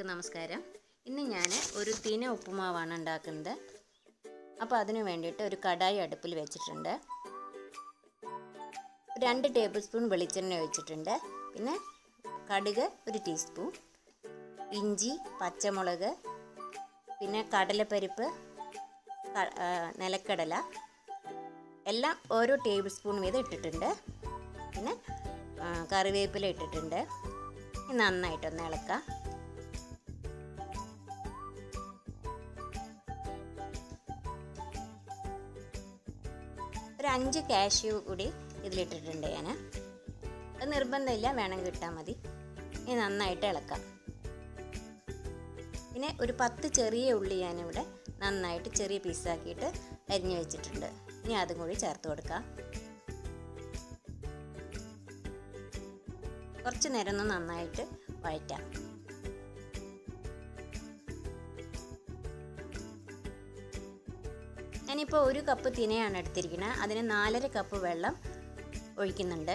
നമസ്കാരം ഇന്ന് ഞാൻ ഒരു തീന ഉപ്പുമാവാണ് ഉണ്ടാക്കുന്നത് അപ്പോൾ അതിന് വേണ്ടിയിട്ട് ഒരു കടായി അടുപ്പിൽ വെച്ചിട്ടുണ്ട് രണ്ട് ടേബിൾ സ്പൂൺ വെളിച്ചെണ്ണ ഒഴിച്ചിട്ടുണ്ട് പിന്നെ കടുക് ഒരു ടീസ്പൂൺ ഇഞ്ചി പച്ചമുളക് പിന്നെ കടലപ്പരിപ്പ് ക- ആ, നിലക്കടല എല്ലാം ഓരോ ടേബിൾ സ്പൂൺ വീതം ഇട്ടിട്ടുണ്ട് പിന്നെ ആ, കറിവേപ്പില ഇട്ടിട്ടുണ്ട് ഇനി നന്നായിട്ടൊന്ന് ഇളക്കാം ഒരു അഞ്ച് കാഷ്യൂ കൂടി ഇതിലിട്ടിട്ടുണ്ട് ഞാൻ അത് നിർബന്ധമില്ല വേണമെങ്കിൽ ഇട്ടാൽ മതി ഇനി നന്നായിട്ട് ഇളക്കാം പിന്നെ ഒരു പത്ത് ചെറിയ ഉള്ളി ഞാനിവിടെ നന്നായിട്ട് ചെറിയ പീസാക്കിയിട്ട് അരിഞ്ഞു വെച്ചിട്ടുണ്ട് ഇനി അതും കൂടി ചേർത്ത് കൊടുക്കാം കുറച്ച് നേരം ഒന്ന് നന്നായിട്ട് വഴറ്റാം ഞാനിപ്പോൾ ഒരു കപ്പ് തിനയാണ് എടുത്തിരിക്കുന്നത് അതിന് നാലര കപ്പ് വെള്ളം ഒഴിക്കുന്നുണ്ട്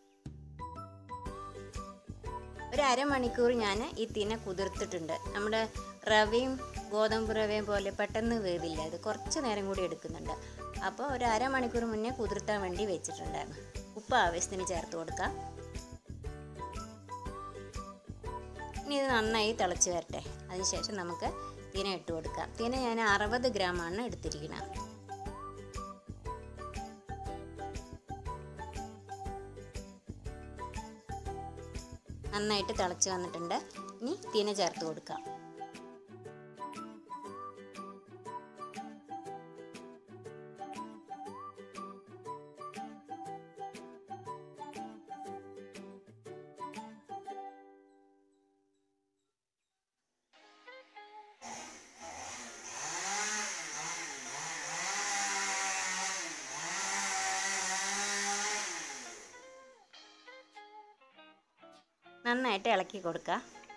ഒരു അരമണിക്കൂർ ഞാൻ ഈ തിന കുതിർത്തിട്ടുണ്ട് നമ്മുടെ റവയും ഗോതമ്പ് റവയും പോലെ പെട്ടെന്ന് വേവില്ല ഇത് കുറച്ച് നേരം കൂടി എടുക്കുന്നുണ്ട് അപ്പോൾ ഒരു അരമണിക്കൂർ മുന്നേ കുതിർത്താൻ വേണ്ടി വെച്ചിട്ടുണ്ടായിരുന്നു ഉപ്പ് ആവശ്യത്തിന് ചേർത്ത് കൊടുക്കാം ഇനി ഇത് നന്നായി തിളച്ച് വരട്ടെ അതിനുശേഷം നമുക്ക് തീന ഇട്ട് കൊടുക്കാം തീന ഞാൻ അറുപത് ഗ്രാമാണ് എടുത്തിരിക്കുന്നത് നന്നായിട്ട് തിളച്ച് വന്നിട്ടുണ്ട് ഇനി തീന ചേർത്ത് കൊടുക്കാം നന്നായിട്ട് ഇളക്കി കൊടുക്കുക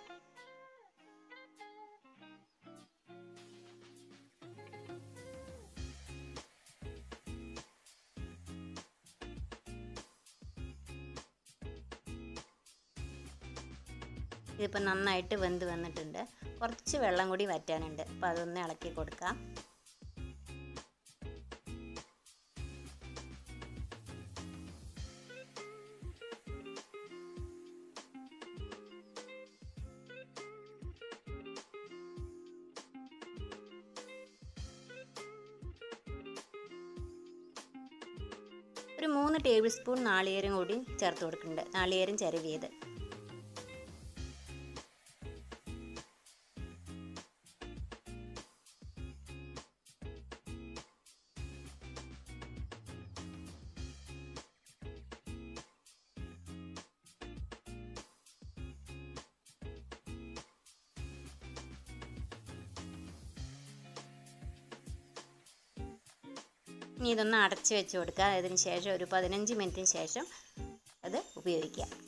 ഇതിപ്പോൾ നന്നായിട്ട് വെന്ത് വന്നിട്ടുണ്ട് കുറച്ച് വെള്ളം കൂടി വറ്റാനുണ്ട് അപ്പോൾ അതൊന്ന് ഇളക്കി കൊടുക്കാം ഒരു മൂന്ന് ടേബിൾ സ്പൂൺ നാളികേരം കൂടി ചേർത്ത് കൊടുക്കുന്നുണ്ട് നാളികേരം ചിരവിയത് ഇനി ഇതൊന്ന് അടച്ച് വെച്ച് കൊടുക്കുക അതിന് ശേഷം ഒരു പതിനഞ്ച് മിനിറ്റിന് ശേഷം അത് ഉപയോഗിക്കാം